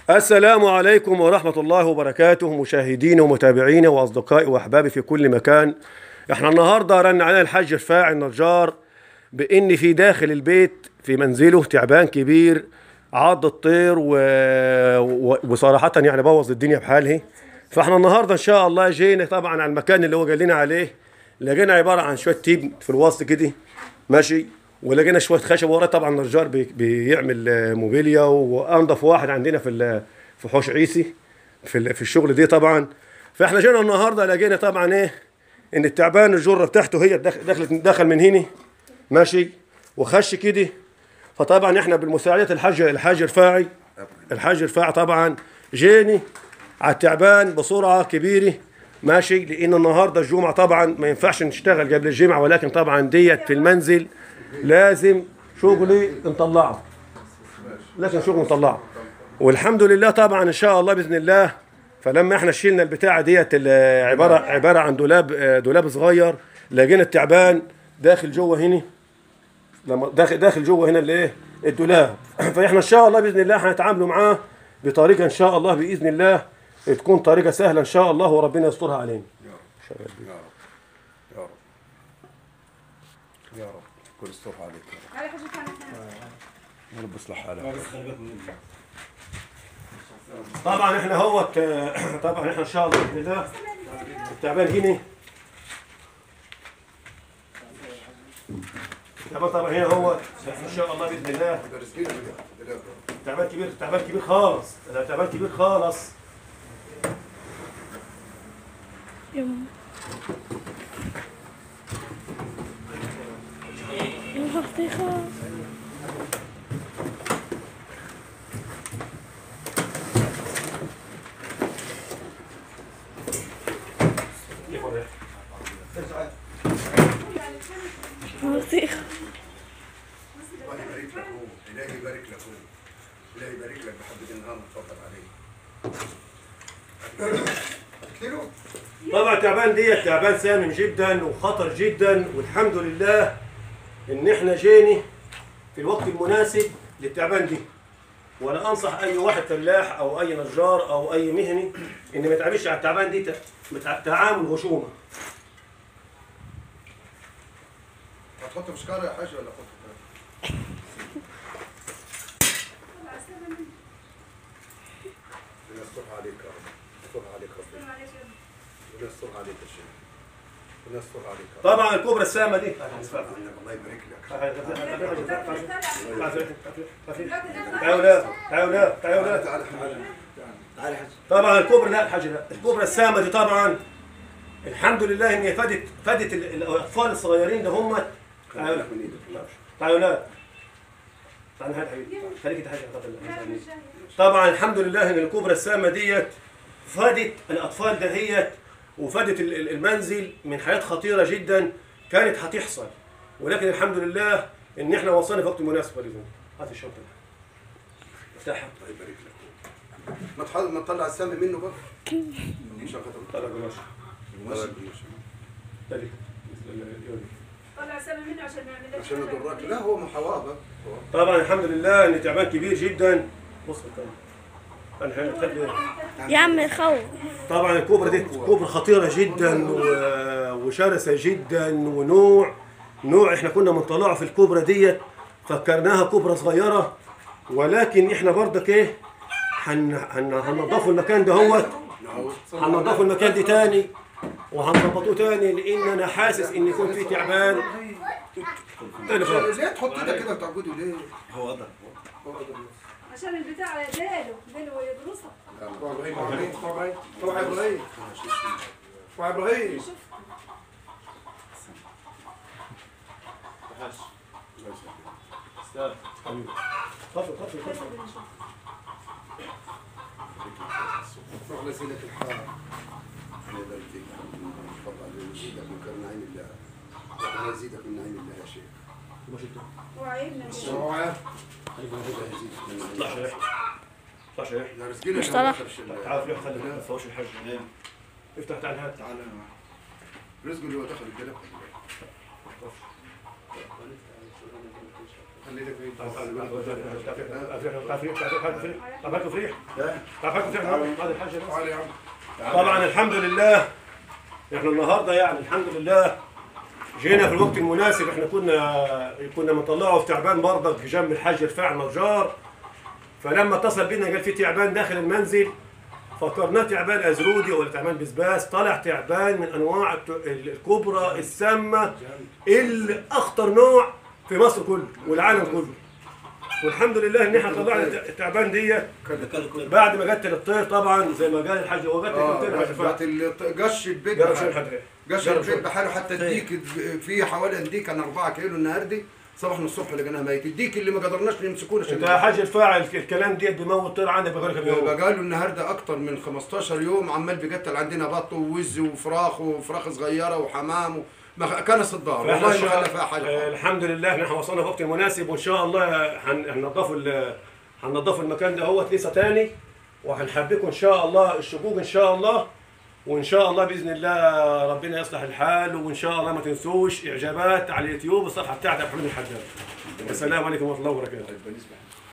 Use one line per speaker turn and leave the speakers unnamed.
السلام عليكم ورحمة الله وبركاته مشاهدينا ومتابعينا وأصدقائي وأحبابي في كل مكان احنا النهاردة رن علينا الحاج رفاعي النجار بإن في داخل البيت في منزله تعبان كبير عض الطير و... و... وصراحة يعني بوظ الدنيا بحالها فاحنا النهاردة إن شاء الله جينا طبعا على المكان اللي هو قال لنا عليه لقينا عبارة عن شوية تيب في الوسط كده ماشي ولقينا شويه خشب وراه طبعا النجار بي- بيعمل آه، موبيليا وانضف واحد عندنا في ال- في حوش عيسي في ال- في الشغل دي طبعا فاحنا جينا النهارده لقينا طبعا ايه ان التعبان الجره بتاعته هي دخ- دخلت دخل من هنا ماشي وخش كده فطبعا احنا بالمساعدة الحاج الحاج رفاعي الحاج رفاعي طبعا جيني على التعبان بسرعه كبيره ماشي لان النهارده الجمعه طبعا ما ينفعش نشتغل قبل الجمعه ولكن طبعا ديت في المنزل لازم شغلي نطلعه لازم شغل نطلعه والحمد لله طبعا ان شاء الله باذن الله فلما احنا شيلنا البتاعه ديت ال- عباره عباره عن دولاب آه، دولاب صغير لقينا التعبان داخل جوه هنا لما داخل داخل جوه هنا الايه الدولاب فاحنا ان شاء الله باذن الله هنتعاملوا معاه بطريقه ان شاء الله باذن الله تكون طريقه سهله ان شاء الله وربنا يسترها علينا
يا رب يا رب يا رب كل الصبح عليك يا
على حاجة ثانية
رب يا رب اصلح حالك
طبعا احنا هوت طبعا احنا ان شاء الله باذن الله التعبان هنا التعبان طبعا هنا هو ان شاء الله باذن الله تعبان كبير تعبان كبير خالص ده تعبان كبير خالص
بطيخة بطيخة
الله يبارك لك هو الهي يبارك لك هو الهي يبارك لك بحبة النهار تفضل عليه قتله
طبعا التعبان ديت تعبان سامم جدا وخطر جدا والحمد لله ان احنا جيني في الوقت المناسب للتعبان دي وانا انصح اي واحد فلاح او اي نجار او اي مهني ان ما يتعاملش على التعبان دي ت- بتع- تعامل غشومه
هتحطه في شكارة يا حاج ولا احطه فين؟ ربنا يسترها عليك يا رب يسترها عليك ربنا ربنا يسترها عليك يا شيخ ربنا يسترها عليك يا رب
طبعا الكوبرا السامه دي
الله يبارك لك
تعالوا لا تعالوا لا تعالوا لا
تعال تعال
طبعا الكوبرا لا الحاجه لا الكوبرا السامه دي طبعا الحمد لله ان هي فادت فادت ال- الاطفال الصغيرين ده هم تعالوا
من ايدك
تعالوا لا تعالوا هات حبيبي خليك تحاجة طبعا الحمد لله ان الكوبرا السامه ديت فادت الاطفال دهيت وفادت ال- ال- المنزل من حياه خطيره جدا كانت هتحصل ولكن الحمد لله ان احنا وصلنا في وقت مناسب لازم هات الشنطه افتحها
الله يبارك لك ما تحط ما تطلع السم منه بقى عشان خاطر
طلع قماش
المشي المشي.
تلي. يلا.
طلع سامي منه عشان ما يعملش
عشان يضرك لا هو محواه بقى
طبعا الحمد لله ان تعبان كبير جدا بص الكلام. انا هنخلي
يا عم خوف
طبعا الكوبرا دي كوبرا خطيرة جدا و- وشرسة جدا ونوع نوع احنا كنا بنطلعه في الكوبرا ديت فكرناها كوبرا صغيرة ولكن احنا برضك ايه هن هن هننضفوا المكان ده هو هننضفوا المكان دي تاني وهنظبطوه تاني لان انا حاسس ان يكون في تعبان تاني خالص
ليه تحط ايدك كده وتعبده ليه؟
هو ده
عشان البتاع ديله ديله يدرسها
ابراهيم ابراهيم طلع ابراهيم طلع ابراهيم
خفوا خفوا خفوا
روح لزينك الحار الله يبارك فيك تفضل عليه ويزيدك من كرم نعيم الله ربنا يزيدك من نعيم الله يا شيخ
وعيبنا
اوعى الله يزيدك من نعيم
اطلع
الله
شيخ اطلع شيخ
لا رزقنا
مش
يا
طلع.
آخر شيء.
تعال فيها خلي ما تفوش الحاج افتح تعال هات
تعال أنا معك. رزقه اللي هو دخل الجلب خلينا بعيد تعال يا عم تعال.
طبعا الحمد لله احنا النهارده يعني الحمد لله جينا في الوقت المناسب احنا كنا كنا مطلعه في تعبان برضك جنب الحاج رفاع النجار فلما اتصل بينا قال في تعبان داخل المنزل فكرناه تعبان ازرودي ولا تعبان بسباس طلع تعبان من انواع الت- الكبرى السامه الاخطر نوع في مصر كله والعالم كله والحمد لله ان احنا طلعنا التعبان ديت بعد ما قتل الطير طبعا زي ما قال الحاج هو قتل
اه
الطير حاج رفاع
بقت ال- قش البيت
جرب
بحاله.
شوف حد
قش
جرب
البيت
شوف.
بحاله حتى الديك في حوالي الديك كان 4 كيلو النهارده صبحنا الصبح لقيناه ميت الديك اللي ما قدرناش نمسكوه
انت
عشان
يا حاج الفاعل الكلام ديت بيموت طير عندك بقول لك بيموت
بقاله النهارده اكتر من 15 يوم عمال بيقتل عندنا بط ووز وفراخ وفراخ صغيره وحمام و... ما كان صدار
فاحنا
والله
إن
ما
شاء-
خلى فيها حاجه
آه،
خالص.
الحمد لله احنا وصلنا في وقت مناسب وان شاء الله هن- هننضفوا ال- هننضفوا المكان ده هو لسه تاني وهنحبكم ان شاء الله الشقوق ان شاء الله وان شاء الله باذن الله ربنا يصلح الحال وان شاء الله ما تنسوش اعجابات على اليوتيوب الصفحه بتاعتي محمد الحداد السلام عليكم ورحمه الله وبركاته